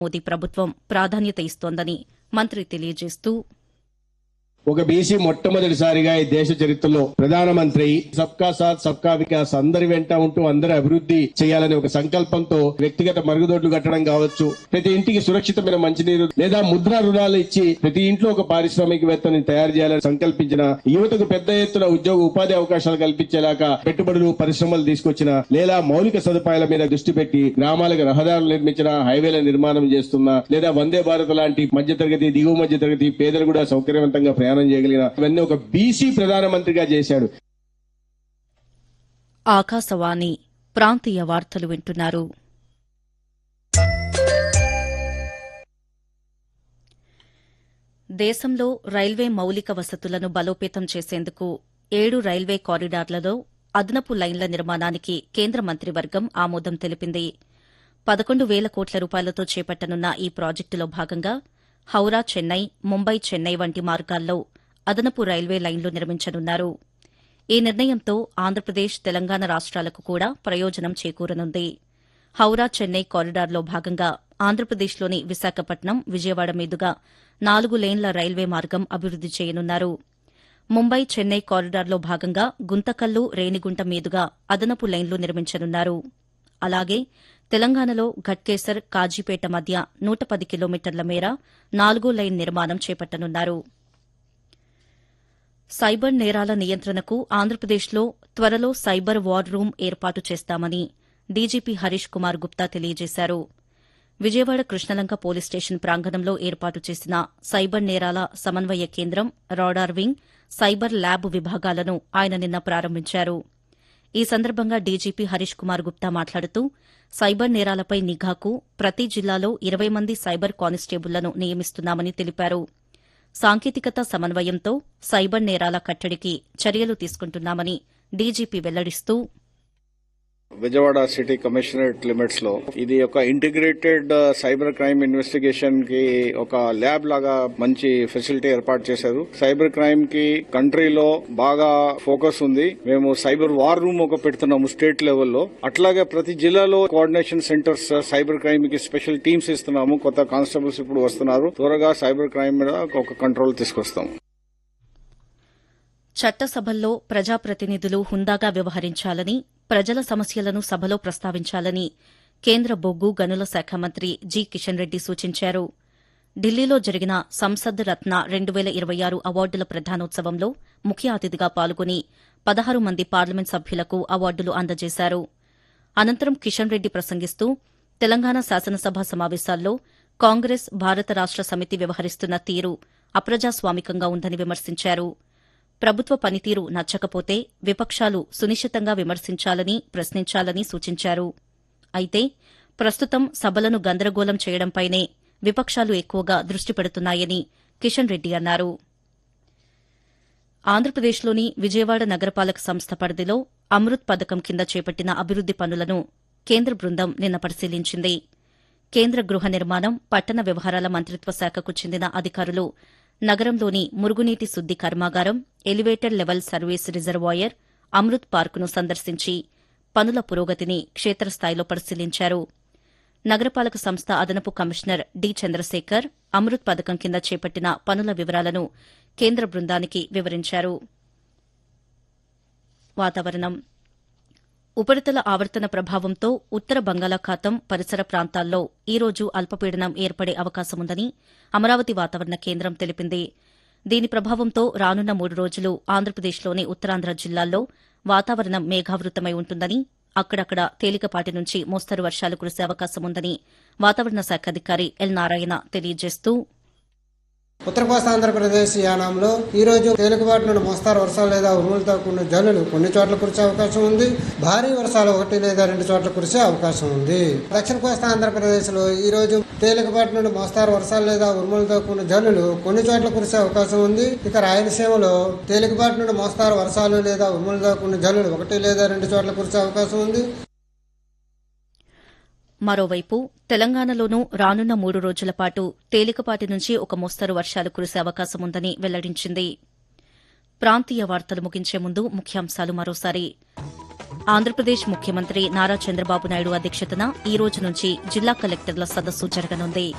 మోదీ ప్రభుత్వం ప్రాధాన్యత ఇస్తోందని మంత్రి తెలియజేస్తూ ఒక బీసీ మొట్టమొదటిసారిగా ఈ దేశ చరిత్రలో ప్రధానమంత్రి సబ్కా సాత్ సబ్కా వికాస్ అందరి వెంట ఉంటూ అందరి అభివృద్ధి చేయాలనే ఒక సంకల్పంతో వ్యక్తిగత మరుగుదొడ్లు కట్టడం కావచ్చు ప్రతి ఇంటికి సురక్షితమైన మంచినీరు లేదా ముద్రా రుణాలు ఇచ్చి ప్రతి ఇంట్లో ఒక పారిశ్రామికవేత్తని తయారు చేయాలని సంకల్పించిన యువతకు పెద్ద ఎత్తున ఉద్యోగ ఉపాధి అవకాశాలు కల్పించేలాగా పెట్టుబడులు పరిశ్రమలు తీసుకొచ్చిన లేదా మౌలిక సదుపాయాల మీద దృష్టి పెట్టి గ్రామాలకు రహదారులు నిర్మించిన హైవేల నిర్మాణం చేస్తున్న లేదా వందే భారత్ లాంటి మధ్యతరగతి దిగువ మధ్యతరగతి పేదలు కూడా సౌకర్యవంతంగా ప్రయాణం చేయగలిగిన ఇవన్నీ ఒక బీసీ ప్రధానమంత్రిగా చేశాడు ఆకాశవాణి ప్రాంతీయ వార్తలు వింటున్నారు దేశంలో రైల్వే మౌలిక వసతులను బలోపేతం చేసేందుకు ఏడు రైల్వే కారిడార్లలో అదనపు లైన్ల నిర్మాణానికి కేంద్ర మంత్రివర్గం ఆమోదం తెలిపింది పదకొండు వేల కోట్ల రూపాయలతో చేపట్టనున్న ఈ ప్రాజెక్టులో భాగంగా హౌరా చెన్నై ముంబై చెన్నై వంటి మార్గాల్లో అదనపు రైల్వే లైన్లు నిర్మించనున్నారు ఈ నిర్ణయంతో ఆంధ్రప్రదేశ్ తెలంగాణ రాష్ట్రాలకు కూడా ప్రయోజనం చేకూరనుంది హౌరా చెన్నై కారిడార్లో భాగంగా ఆంధ్రప్రదేశ్లోని విశాఖపట్నం విజయవాడ మీదుగా నాలుగు లేన్ల రైల్వే మార్గం అభివృద్ది చేయనున్నారు ముంబై చెన్నై కారిడార్లో భాగంగా గుంతకల్లు రేణిగుంట మీదుగా అదనపు లైన్లు నిర్మించనున్నారు అలాగే తెలంగాణలో ఘట్కేసర్ కాజీపేట మధ్య నూట పది కిలోమీటర్ల మేర నాలుగో లైన్ నిర్మాణం చేపట్టనున్నారు సైబర్ నేరాల నియంత్రణకు ఆంధ్రప్రదేశ్లో త్వరలో సైబర్ వార్ రూమ్ ఏర్పాటు చేస్తామని డీజీపీ హరీష్ కుమార్ గుప్తా తెలియజేశారు విజయవాడ కృష్ణలంక పోలీస్ స్టేషన్ ప్రాంగణంలో ఏర్పాటు చేసిన సైబర్ నేరాల సమన్వయ కేంద్రం రాడార్ వింగ్ సైబర్ ల్యాబ్ విభాగాలను ఆయన నిన్న ప్రారంభించారు ఈ సందర్భంగా డీజీపీ హరీష్ కుమార్ గుప్తా మాట్లాడుతూ సైబర్ నేరాలపై నిఘాకు ప్రతి జిల్లాలో ఇరవై మంది సైబర్ కానిస్టేబుళ్లను నియమిస్తున్నామని తెలిపారు సాంకేతికత సమన్వయంతో సైబర్ నేరాల కట్టడికి చర్యలు తీసుకుంటున్నామని డీజీపీ వెల్లడిస్తూ విజయవాడ సిటీ కమిషనరేట్ లిమిట్స్ లో ఇది ఒక ఇంటిగ్రేటెడ్ సైబర్ క్రైమ్ ఇన్వెస్టిగేషన్ కి ఒక ల్యాబ్ లాగా మంచి ఫెసిలిటీ ఏర్పాటు చేశారు సైబర్ క్రైమ్ కి కంట్రీలో బాగా ఫోకస్ ఉంది మేము సైబర్ వార్ రూమ్ ఒక పెడుతున్నాము స్టేట్ లెవెల్లో అట్లాగే ప్రతి జిల్లాలో కోఆర్డినేషన్ సెంటర్స్ సైబర్ క్రైమ్ కి స్పెషల్ టీమ్స్ ఇస్తున్నాము కొత్త కానిస్టేబుల్స్ ఇప్పుడు వస్తున్నారు త్వరగా సైబర్ క్రైమ్ మీద ఒక కంట్రోల్ తీసుకొస్తాం చట్టసభల్లో ప్రజాప్రతినిధులు హుందాగా వ్యవహరించాలని ప్రజల సమస్యలను సభలో ప్రస్తావించాలని కేంద్ర బొగ్గు గనుల శాఖ మంత్రి జి కిషన్ రెడ్డి సూచించారు ఢిల్లీలో జరిగిన సంసద్ రత్న రెండు వేల ఇరవై ఆరు అవార్డుల ప్రదానోత్సవంలో ముఖ్య అతిథిగా పాల్గొని పదహారు మంది పార్లమెంట్ సభ్యులకు అవార్డులు అందజేశారు అనంతరం కిషన్ రెడ్డి ప్రసంగిస్తూ తెలంగాణ శాసనసభ సమావేశాల్లో కాంగ్రెస్ భారత రాష్ట సమితి వ్యవహరిస్తున్న తీరు అప్రజాస్వామికంగా ఉందని విమర్శించారు ప్రభుత్వ పనితీరు నచ్చకపోతే విపక్షాలు సునిశ్చితంగా విమర్శించాలని ప్రశ్నించాలని సూచించారు అయితే ప్రస్తుతం సభలను గందరగోళం చేయడంపైనే విపక్షాలు ఎక్కువగా దృష్టి పెడుతున్నాయని కిషన్ రెడ్డి అన్నారు ఆంధ్రప్రదేశ్లోని విజయవాడ నగరపాలక సంస్థ పరిధిలో అమృత్ పథకం కింద చేపట్టిన అభివృద్ది పనులను కేంద్ర బృందం నిన్న పరిశీలించింది కేంద్ర గృహ నిర్మాణం పట్టణ వ్యవహారాల మంత్రిత్వ శాఖకు చెందిన అధికారులు నగరంలోని మురుగునీటి శుద్ది కర్మాగారం elevated level service reservoir Amrut పార్కును సందర్శించి పనుల పురోగతిని క్షేత్రస్థాయిలో పరిశీలించారు నగరపాలక సంస్థ అదనపు కమిషనర్ డి చంద్రశేఖర్ అమృత్ పథకం కింద చేపట్టిన పనుల వివరాలను కేంద్ర బృందానికి వివరించారు వాతావరణం ఉపరితల ఆవర్తన ప్రభావంతో ఉత్తర బంగాళాఖాతం పరిసర ప్రాంతాల్లో ఈ రోజు అల్పపీడనం ఏర్పడే అవకాశముందని అమరావతి వాతావరణ కేంద్రం తెలిపింది దీని ప్రభావంతో రానున్న మూడు రోజులు ఆంధ్రప్రదేశ్లోని ఉత్తరాంధ్ర జిల్లాల్లో వాతావరణం మేఘావృతమై ఉంటుందని అక్కడక్కడ తేలికపాటి నుంచి మోస్తరు వర్షాలు కురిసే అవకాశముందని వాతావరణ శాఖ అధికారి ఎల్ నారాయణ తెలియజేస్తూ ఉత్తర కోస్తా ఆంధ్రప్రదేశ్ యానాంలో ఈ రోజు తేలికపాటి నుండి మోస్తారు వర్షాలు లేదా ఉరుములతో కూడిన జల్లులు కొన్ని చోట్ల కురిసే అవకాశం ఉంది భారీ వర్షాలు ఒకటి లేదా రెండు చోట్ల కురిసే అవకాశం ఉంది దక్షిణ కోస్తా ఆంధ్రప్రదేశ్ లో ఈ రోజు తేలికపాటి నుండి మోస్తారు వర్షాలు లేదా ఉరుములతో కూడిన జల్లులు కొన్ని చోట్ల కురిసే అవకాశం ఉంది ఇక రాయలసీమలో తేలికపాటి నుండి మోస్తారు వర్షాలు లేదా ఉరుములతో కూడిన జల్లులు ఒకటి లేదా రెండు చోట్ల కురిసే అవకాశం ఉంది మరోవైపు తెలంగాణలోనూ రానున్న మూడు రోజుల పాటు తేలికపాటి నుంచి ఒక మోస్తరు వర్షాలు కురిసే అవకాశముందని వెల్లడించింది ప్రాంతీయ వార్తలు ముగించే ముందు ముఖ్యాంశాలు మరోసారి ఆంధ్రప్రదేశ్ ముఖ్యమంత్రి నారా చంద్రబాబు నాయుడు అధ్యక్షతన ఈ రోజు నుంచి జిల్లా కలెక్టర్ల సదస్సు జరగనుంది